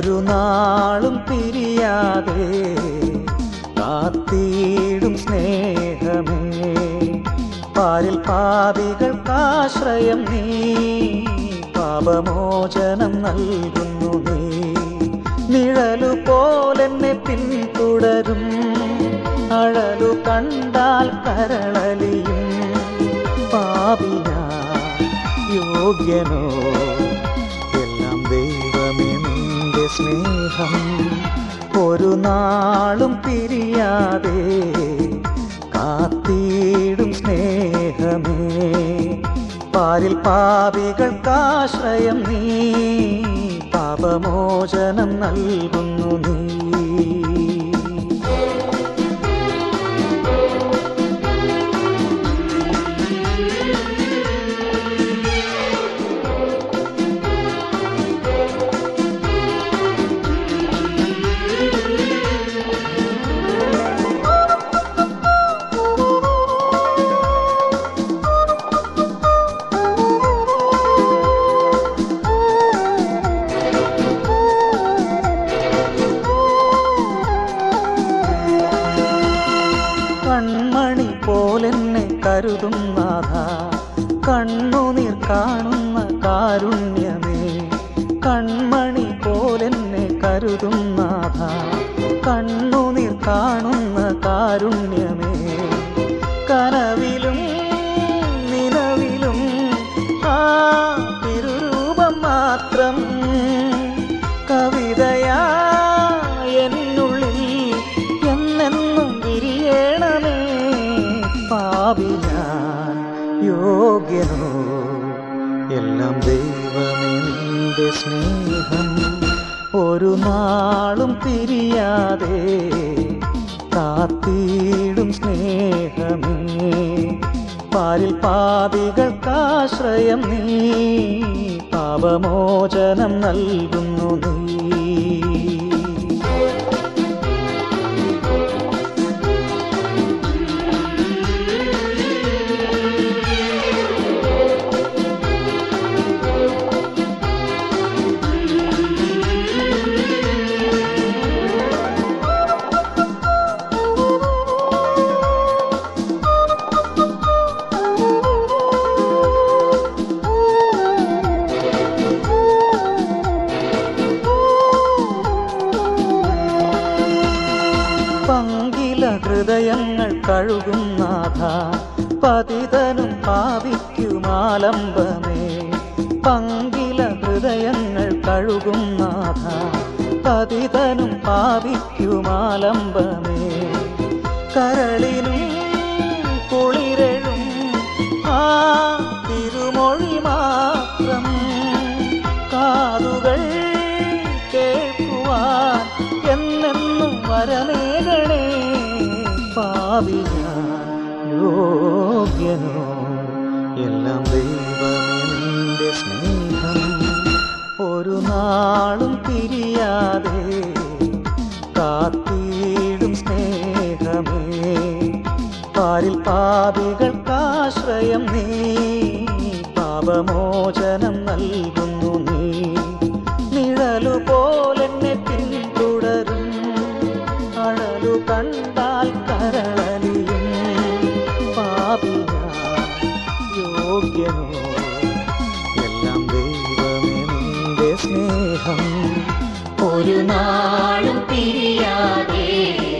ഒരു നാളും പിരിയാതെ കാത്തിടും സ്നേഹമേ പാരിൽ പാപികൾക്കാശ്രയം നീ പാപമോചനം നൽകുന്നു നീ നിഴലു പോലെന്നെ പിന്തുടരും അഴലു കണ്ടാൽ കരളലിയും പാപിയ യോഗ്യനോ എല്ലാം ദൈവമേ നിന്റെ സ്നേഹം ഒരു നാളും പിരിയാതെ കാത്തിടും സ്നേഹമേ പാരിൽ പാപികൾക്കാശ്രയം നീ പാപമോചനം നൽകുന്നു നീ കൺമണി പോലെന്നെ കരുതും നാഥ കണ്ണുനീർ കാണുന്ന കാരുണ്യമേ കൺമണി പോലെന്നെ കരുതും നാഥ കണ്ണുനീർ കാണുന്ന കാരുണ്യമേ കനവിലും നിലവിലും ആ തിരുരൂപം മാത്രം കവിതയാ എന്നുള്ളിൽ എന്നെന്നും വിരിയണമേ പാവി ഞാൻ യോഗ്യനോ എല്ലാം ദൈവമേ നിന്റെ സ്നേഹം ഒരു നാളും പിരിയാതെ കാത്തിടും സ്നേഹമേ പാരിൽ പാപികൾക്കാശ്രയം നീ പാപമോചനം നൽകുന്നു നീ പങ്കില ഹൃദയങ്ങൾ കഴുകും നാഥ പതിതനും പാപിക്കുമാലംബമേ പങ്കില ഹൃദയങ്ങൾ കഴുകും നാഥ പതിതനും പാപിക്കുമാലംബമേ കരളിനും കുളിരഴും ആ തിരുമൊഴി മാത്രം കാതുകൾ കേൾക്കുവാൻ എന്നെന്നും വരമേകണേ പാവിയ യോഗ്യനോ എല്ലാം ദൈവമേ നിന്റെ സ്നേഹം ഒരു നാളും പിരിയാതെ കാത്തിടും സ്നേഹമേ പാരിൽ പാപികൾക്കാശ്രയം നീ പാപമോചനം നൽകുന്നു നീ നിഴലു പോലെന്നെ പിന്തുടരും അഴലു കണ്ടാൽ കരളലിയും പാപിയ യോഗ്യനോ എല്ലാം ദൈവമേ നിന്റെ സ്നേഹം ഒരു നാളും പിരിയാതെ